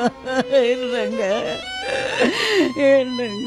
இல்லைங்க இல்லைங்க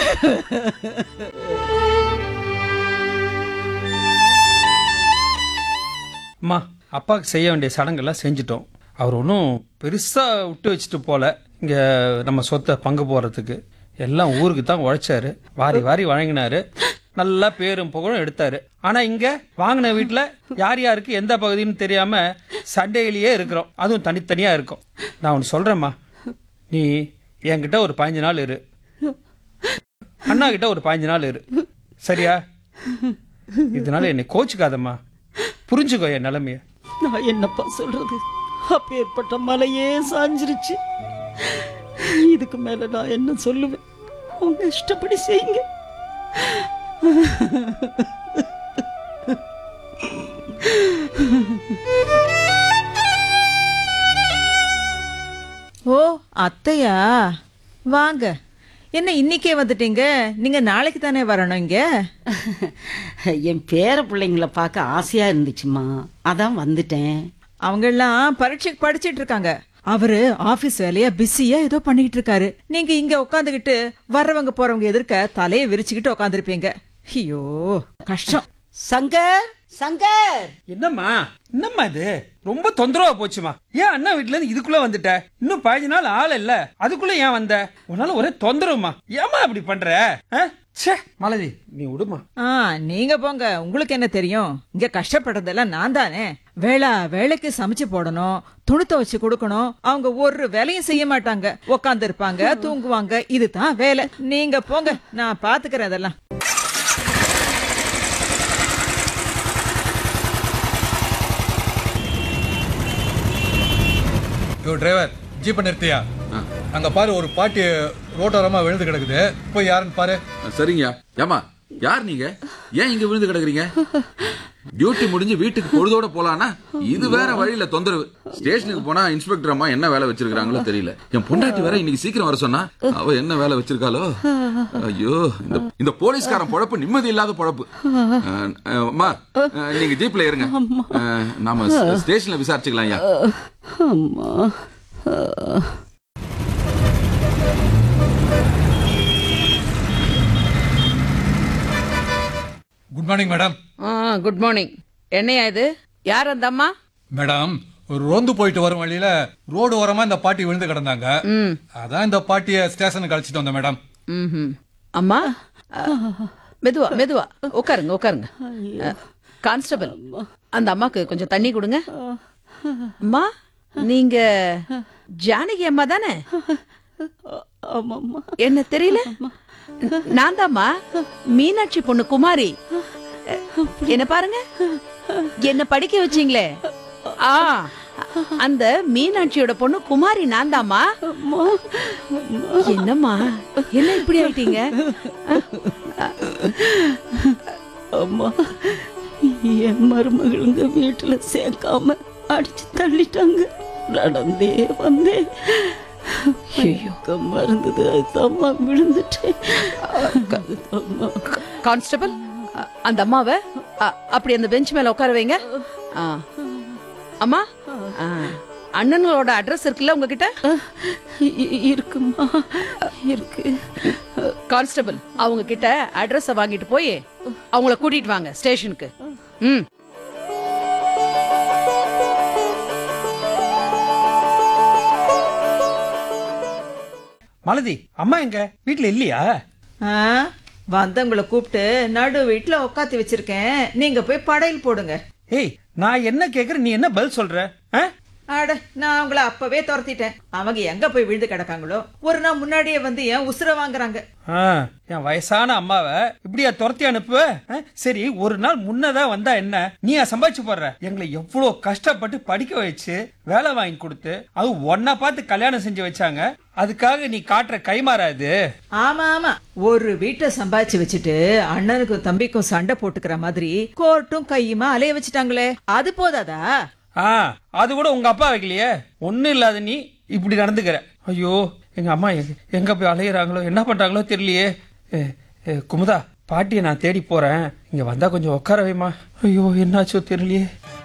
அம்மா அப்பாவுக்கு செய்ய வேண்டிய சடங்கெல்லாம் செஞ்சுட்டோம் அவர் ஒன்றும் பெருசாக விட்டு வச்சுட்டு போல இங்கே நம்ம சொத்தை பங்கு போகிறதுக்கு எல்லாம் ஊருக்கு தான் உழைச்சாரு வாரி வாரி வழங்கினாரு நல்லா பேரும் புகழும் எடுத்தாரு ஆனா இங்க வாங்கின வீட்டுல யார் யாருக்கு எந்த பகுதின்னு தெரியாம சண்டையிலேயே இருக்கிறோம் அதுவும் தனித்தனியா இருக்கும் நான் ஒன்று சொல்றேம்மா நீ என்கிட்ட ஒரு பதினஞ்சு நாள் இரு அண்ணா கிட்ட ஒரு பதினஞ்சு நாள் இரு சரியா இதனால என்னை கோச்சுக்காதம்மா புரிஞ்சுக்கோ என் நிலைமைய நான் என்னப்பா சொல்றது அப்பேற்பட்ட மலையே சாஞ்சிருச்சு இதுக்கு மேல நான் என்ன சொல்லுவேன் உங்க இஷ்டப்படி செய்யுங்க ஓ அத்தையா வாங்க என்ன இன்னைக்கே வந்துட்டீங்க நீங்க நாளைக்கு தானே வரணும் இங்க என் பேர பிள்ளைங்கள பார்க்க ஆசையா இருந்துச்சுமா அதான் வந்துட்டேன் அவங்க எல்லாம் பரீட்சைக்கு படிச்சிட்டு இருக்காங்க அவரு ஆபீஸ் வேலையா பிஸியா ஏதோ பண்ணிக்கிட்டு இருக்காரு நீங்க இங்க உட்காந்துக்கிட்டு வர்றவங்க போறவங்க எதிர்க்க தலையை விரிச்சுக்கிட்டு உட்காந்துருப்பீங்க ஐயோ கஷ்டம் சங்கர் சங்கர் என்னம்மா என்னம்மா இது ரொம்ப தொந்தரவா போச்சுமா ஏன் அண்ணா வீட்டுல இருந்து இதுக்குள்ள வந்துட்ட இன்னும் பதினஞ்சு நாள் ஆள் இல்ல அதுக்குள்ள ஏன் வந்த உன்னால ஒரே தொந்தரவுமா ஏமா இப்படி பண்ற ஆ? ச்சே மலதி நீ விடுமா ஆ நீங்க போங்க உங்களுக்கு என்ன தெரியும் இங்க கஷ்டப்படுறதெல்லாம் நான் தானே வேளா வேலைக்கு சமைச்சு போடணும் துணி துவைச்சு கொடுக்கணும் அவங்க ஒரு வேலையும் செய்ய மாட்டாங்க உட்கார்ந்து இருப்பாங்க தூங்குவாங்க இதுதான் வேலை நீங்க போங்க நான் பாத்துக்கிறேன் அதெல்லாம் யோ டிரைவர் ஜீப்பை நிறுத்தியா அங்க பாரு ஒரு பாட்டி ரோட்டோரமா விழுந்து கிடக்குது போய் யாருன்னு பாரு சரிங்க ஏமா யார் நீங்க ஏன் இங்க விழுந்து கிடக்குறீங்க டியூட்டி முடிஞ்சு வீட்டுக்கு பொழுதோட போலானா இது வேற வழியில தொந்தரவு ஸ்டேஷனுக்கு போனா இன்ஸ்பெக்டர் அம்மா என்ன வேலை வச்சிருக்காங்களோ தெரியல என் பொண்டாட்டி வேற இன்னைக்கு சீக்கிரம் வர சொன்னா அவ என்ன வேலை வச்சிருக்காளோ ஐயோ இந்த இந்த போலீஸ்காரன் பொழப்பு நிம்மதி இல்லாத பொழப்பு அஹ், அஹ், அம்மா அஹ், நீங்க ஜீப்ல இருங்க அஹ், நாம ஸ்டேஷன்ல விசாரிச்சுக்கலாம் ஐயா அம்மா good morning madam good morning என்னையா இது யார் அந்த அம்மா மேடம் ஒரு ரோந்து போயிட்டு வரும் வழியில ரோடு ஓரமா இந்த பாட்டி விழுந்து கிடந்தாங்க அதான் இந்த பாட்டிய ஸ்டேஷனுக்கு அழைச்சிட்டு வந்தேன் மேடம் ம்ஹும். அம்மா அஹ், மெதுவா மெதுவா உட்காருங்க உட்காருங்க அஹ், கான்ஸ்டபிள் அந்த அம்மாக்கு கொஞ்சம் தண்ணி கொடுங்க அம்மா நீங்க ஜானகி அம்மா தானே ஆமாம்மா என்ன தெரியல நான் தாம்மா மீனாட்சி பொண்ணு குமாரி என்ன பாருங்க என்ன படிக்க வச்சீங்களே ஆ அந்த மீனாட்சியோட பொண்ணு குமாரி நான் தாம்மா என்னம்மா என்ன இப்படி ஆயிட்டீங்க அம்மா என் மருமகளுங்க வீட்டுல சேர்க்காம அடிச்சு தள்ளிட்டாங்க நடந்தே வந்தேன் மயக்கம் மருந்தது அதுதாம்மா விழுந்துட்டேன் அதுதாம்மா கான்ஸ்டபிள் அ- அந்த அம்மாவை அ- அப்படி அந்த பெஞ்ச் மேல உட்கார வைங்க ஆ. அம்மா ஆ. அண்ணனோட அட்ரஸ் இருக்குல்ல உங்ககிட்ட இ- இருக்குமா இருக்கு கான்ஸ்டபிள் அவங்க கிட்ட அட்ரஸ் வாங்கிட்டு போய் அவங்கள கூட்டிட்டு வாங்க ஸ்டேஷனுக்கு ம் மலதி அம்மா எங்க வீட்டுல இல்லையா ஆ, வந்தவங்களை கூப்பிட்டு நடு வீட்டுல உட்காத்தி வச்சிருக்கேன் நீங்க போய் படையல் போடுங்க ஏய் நான் என்ன கேக்குறேன் நீ என்ன பதில் சொல்ற ஆ? அட நான் அவங்கள அப்பவே துரத்திட்டேன் அவங்க எங்க போய் விழுந்து கிடக்காங்களோ ஒரு நாள் முன்னாடியே வந்து ஏன் உசுர வாங்குறாங்க ஆ, என் வயசான அம்மாவை இப்படியா துரத்தி அனுப்புவ ஆ? சரி ஒரு நாள் முன்னதா வந்தா என்ன நீயா சம்பாதிச்சு போடுற எங்களை எவ்வளவு கஷ்டப்பட்டு படிக்க வச்சு வேலை வாங்கி கொடுத்து அது ஒன்னா பார்த்து கல்யாணம் செஞ்சு வச்சாங்க அதுக்காக நீ காட்டுற கைமாறா இது ஆமா ஆமா ஒரு வீட்டை சம்பாதிச்சு வச்சுட்டு அண்ணனுக்கும் தம்பிக்கும் சண்டை போட்டுக்கிற மாதிரி கோர்ட்டும் கையுமா அலைய வச்சுட்டாங்களே அது போதாதா ஆ அது கூட உங்க அப்பா வைக்கலையே ஒண்ணும் இல்லாத நீ இப்படி நடந்துக்கிற ஐயோ எங்க அம்மா எங்க- எங்க போய் அலையிறாங்களோ என்ன பண்றாங்களோ தெரியலையே ஏ, ஏ, குமுதா பாட்டியை நான் தேடி போறேன் இங்க வந்தா கொஞ்சம் உட்கார வைமா ஐயோ என்னாச்சோ தெரியலையே